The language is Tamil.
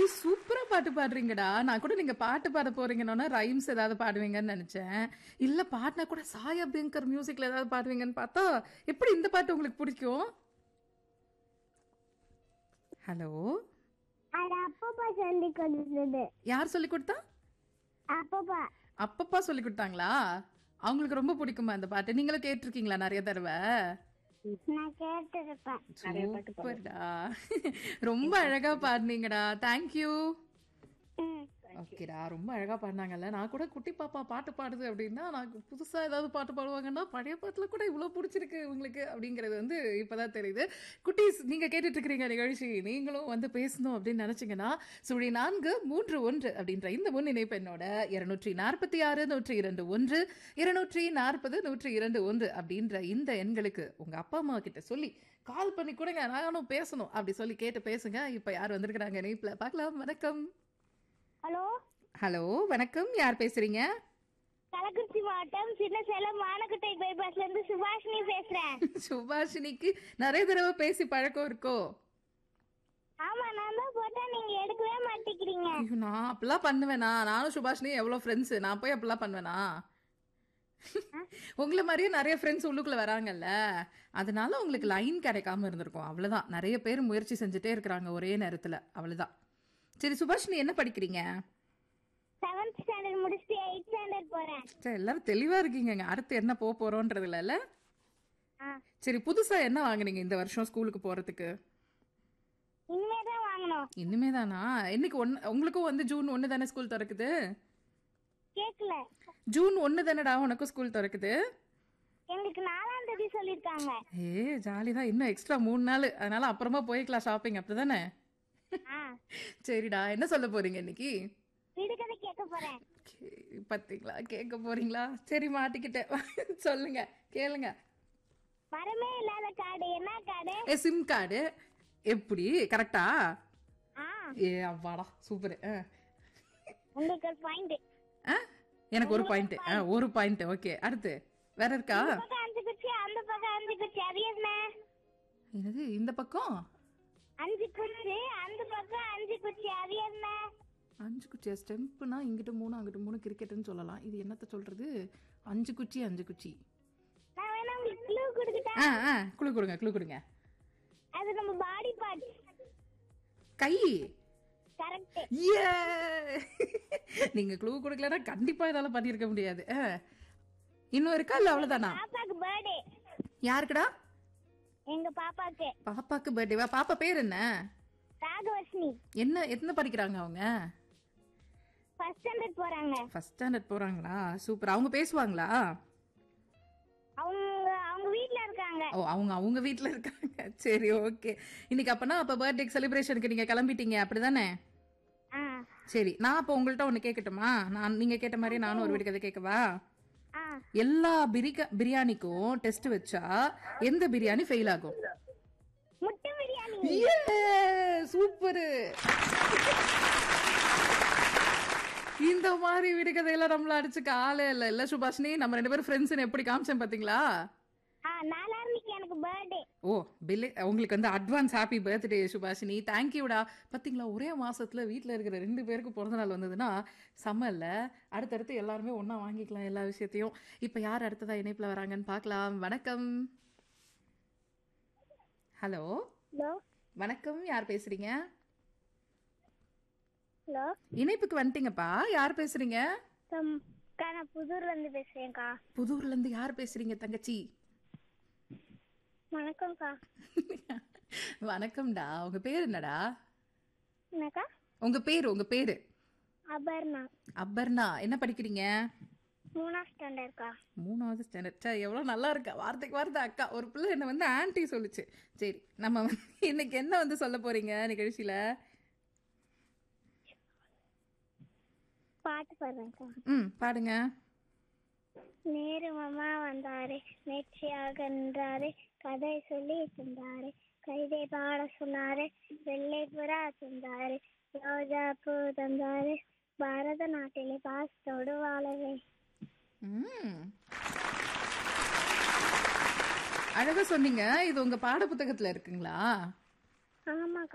ஏய் சூப்பரா பாட்டு பாடுறீங்கடா நான் கூட நீங்க பாட்டு பாட போறீங்கன்னா ரைம்ஸ் ஏதாவது பாடுவீங்கன்னு நினைச்சேன் இல்ல பாடினா கூட சாய் அபியங்கர் மியூசிக்ல ஏதாவது பாடுவீங்கன்னு பார்த்தா எப்படி இந்த பாட்டு உங்களுக்கு பிடிக்கும் ஹலோ அது அப்பப்பா சொல்லி கொடுத்தது யார் சொல்லி கொடுத்தா அப்பப்பா அப்பப்பா சொல்லி கொடுத்தாங்களா அவங்களுக்கு ரொம்ப பிடிக்குமா இந்த பாட்டு நீங்களும் கேட்டிருக்கீங்களா நிறைய தடவை நான் கேட்டிருப்பேன் சூப்பர்டா ரொம்ப அழகா பாடுனீங்கடா தேங்க்யூ ம். ஓகேடா ரொம்ப அழகா பாடினாங்கல்ல நான் கூட குட்டி பாப்பா பாட்டு பாடுது அப்படின்னா நான் புதுசா ஏதாவது பாட்டு பாடுவாங்கன்னா பழைய பாட்டுல கூட இவ்வளவு பிடிச்சிருக்கு உங்களுக்கு அப்படிங்கிறது வந்து இப்பதான் தெரியுது குட்டீஸ் நீங்க கேட்டுட்டு இருக்கிறீங்க நிகழ்ச்சி நீங்களும் வந்து பேசணும் அப்படின்னு நினைச்சீங்கன்னா சுழி நான்கு மூன்று ஒன்று அப்படின்ற இந்த முன் இணைப்பு என்னோட இருநூற்றி நாற்பத்தி ஆறு நூற்றி இரண்டு ஒன்று இருநூற்றி நாற்பது நூற்றி இரண்டு ஒன்று அப்படின்ற இந்த எண்களுக்கு உங்க அப்பா அம்மா கிட்ட சொல்லி கால் பண்ணி கொடுங்க நானும் பேசணும் அப்படி சொல்லி கேட்டு பேசுங்க இப்ப யார் வந்திருக்கிறாங்க இணைப்புல பார்க்கலாம் வணக்கம் ஹலோ ஹலோ வணக்கம் யார் பேசுறீங்க கள்ளக்குறிச்சி மாவட்டம் சின்ன சேலம் மானக்குட்டை பைபாஸ்ல இருந்து சுபாஷினி பேசுறேன் சுபாஷினிக்கு நிறைய தடவை பேசி பழக்கம் இருக்கோ ஆமா நான் தான் போட்டேன் நீங்க எடுக்கவே மாட்டேங்கிறீங்க ஐயோ நான் அப்படிலாம் பண்ணுவேனா நானும் சுபாஷினி எவ்வளவு ஃப்ரெண்ட்ஸ் நான் போய் அப்படிலாம் பண்ணுவேனா உங்களை மாதிரியே நிறைய ஃப்ரெண்ட்ஸ் உள்ளுக்குள்ள வராங்கல்ல அதனால உங்களுக்கு லைன் கிடைக்காம இருந்திருக்கும் அவ்வளவுதான் நிறைய பேர் முயற்சி செஞ்சுட்டே இருக்கிறாங்க ஒரே நேரத்துல அவ்வளவுதான் சரி சுபாஷினி என்ன படிக்கிறீங்க செவன்த் ஸ்டாண்டர்ட் முடிச்சுட்டு எயிட் ஸ்டாண்டர்ட் போறேன் சரி எல்லாரும் தெளிவா இருக்கீங்க அடுத்து என்ன போக போறோன்றது இல்ல ஆ சரி புதுசா என்ன வாங்குனீங்க இந்த வருஷம் ஸ்கூலுக்கு போறதுக்கு இனிமே தான் வாங்கணும் இனிமே தானா இன்னைக்கு ஒன்னு உங்களுக்கும் வந்து ஜூன் ஒன்று தானே ஸ்கூல் திறக்குது கேக்கல ஜூன் ஒன்று தானேடா உனக்கும் ஸ்கூல் திறக்குது எங்களுக்கு நாலாம் தேதி சொல்லிருக்காங்க ஏ ஜாலி தான் இன்னும் எக்ஸ்ட்ரா மூணு நாள் அதனால அப்புறமா போய்க்கலாம் ஷாப்பிங் அப்படிதானே ஆ சரிடா என்ன சொல்ல போறீங்க இன்னைக்கு விடுகதை கேட்க போறேன் கே- பாத்தீங்களா கேட்க போறீங்களா சரி மாட்டிக்கிட்டேன் சொல்லுங்க கேளுங்க மரமே இல்லாத காடு என்ன காடு ஏ சிம் கார்டு எப்படி கரெக்டா ஆ ஏ அவ்வாடா சூப்பர் உங்களுக்கு ஒரு பாயிண்ட் எனக்கு ஒரு பாயிண்ட் ஒரு பாயிண்ட் ஓகே அடுத்து வேற இருக்கா பக்கம் அஞ்சு குச்சி அந்த பக்கம் அஞ்சு குச்சி அது என்ன என்னது இந்த பக்கம் அஞ்சு குச்சி அந்த பக்கம் அஞ்சு குச்சி அது என்ன அஞ்சு குச்சியா ஸ்டெம்ப்னா இங்கிட்ட மூணு அங்கிட்ட மூணு கிரிக்கெட்னு சொல்லலாம் இது என்னத்த சொல்றது அஞ்சு குச்சி அஞ்சு குச்சி நான் வேணா உங்களுக்கு க்ளூ கொடுத்துட்டேன் ஆ ஆ குழு கொடுங்க குழு கொடுங்க அது நம்ம body part guy correct A நீங்க க்ளூ கொடுக்கலன்னா கண்டிப்பா என்னால பண்ணியிருக்க முடியாது ஆ. இன்னும் இருக்கா இல்ல அவ்வளவுதானா பாப்பாக்கு பர்த்டே யாருக்குடா எங்க பாப்பாக்கு பாப்பாக்கு பர்த்டேவா பாப்பா பேர் என்ன ராகவர்ஷினி என்ன எத்தனை படிக்கிறாங்க அவங்க ஃபர்ஸ்ட் ஸ்டாண்டர்ட் போறாங்க ஃபர்ஸ்ட் ஸ்டாண்டர்ட் போறாங்களா சூப்பர் அவங்க பேசுவாங்களா அவங்க அவங்க வீட்ல இருக்காங்க ஓ அவங்க அவங்க வீட்ல இருக்காங்க சரி ஓகே இன்னைக்கு அப்பனா அப்ப பர்த்டே செலிப்ரேஷனுக்கு நீங்க கிளம்பிட்டீங்க அப்படிதானே ஆ சரி நான் அப்ப உங்கள்ட்ட ஒண்ணு கேட்கட்டுமா நான் நீங்க கேட்ட மாதிரி நானும் ஒரு வீடு கதை கேட்கவா ஆ எல்லா பிரிக்க பிரியாணிக்கும் டெஸ்ட் வச்சா எந்த பிரியாணி ஃபெயில் ஆகும் முட்டை பிரியாணி சூப்பர் இந்த மாதிரி விடுகதையெல்லாம் நம்மள அடிச்சுக்க ஆளே இல்ல இல்ல சுபாஷினி நம்ம ரெண்டு பேரும் ஃப்ரெண்ட்ஸ் எப்படி காமிச்சேன் பாத்தீங்களா ஆ நாலாயிரம் எனக்கு பர்த்டே ஓ பில்லு உங்களுக்கு வந்து அட்வான்ஸ் ஹாப்பி பர்த்டே சுபாஷினி தேங்க்யூடா பாத்தீங்களா ஒரே மாசத்துல வீட்ல இருக்கிற ரெண்டு பேருக்கு பிறந்த நாள் வந்ததுன்னா செம்ம இல்ல அடுத்தடுத்து எல்லாருமே ஒண்ணா வாங்கிக்கலாம் எல்லா விஷயத்தையும் இப்ப யார் அடுத்ததா இணைப்புல வராங்கன்னு பார்க்கலாம் வணக்கம் ஹலோ ஹலோ வணக்கம் யார் பேசுறீங்க ஹலோ இணைப்புக்கு வந்துட்டீங்கப்பா யார் பேசுறீங்க அக்கா நான் புதூர்ல இருந்து பேசுறேன்க்கா புதூர்ல இருந்து யார் பேசுறீங்க தங்கச்சி வணக்கம்க்கா வணக்கம்டா உங்க பேர் என்னடா என்னக்கா உங்க பேரு உங்க பேரு அபர்ணா அப்பர்ணா என்ன படிக்கிறீங்க மூணாம் ஸ்டாண்டர்ட்க்கா மூணாவது ஸ்டாண்டர்ட் சே எவ்வளோ நல்லா இருக்கா வார்த்தைக்கு வார்த்தை அக்கா ஒரு பிள்ளை என்ன வந்து ஆன்ட்டி சொல்லுச்சு சரி நம்ம வந்து இன்னைக்கு என்ன வந்து சொல்ல போறீங்க நிகழ்ச்சியில பாட்டு பாடுறேன்க்கா ம் பாடுங்க நேரு மாமா வந்தாரு நேர்ச்சியாக நின்றாரு கதை சொல்லி தந்தாரு கவிதை பாட சொன்னாரு வெள்ளை புறா தந்தாரு ரோஜா பூ தந்தாரு பாரத நாட்டிலே பாசத்தோடு வாழவே ம் அழகா சொன்னீங்க இது உங்க பாட புத்தகத்துல இருக்குங்களா ஆமாக்கா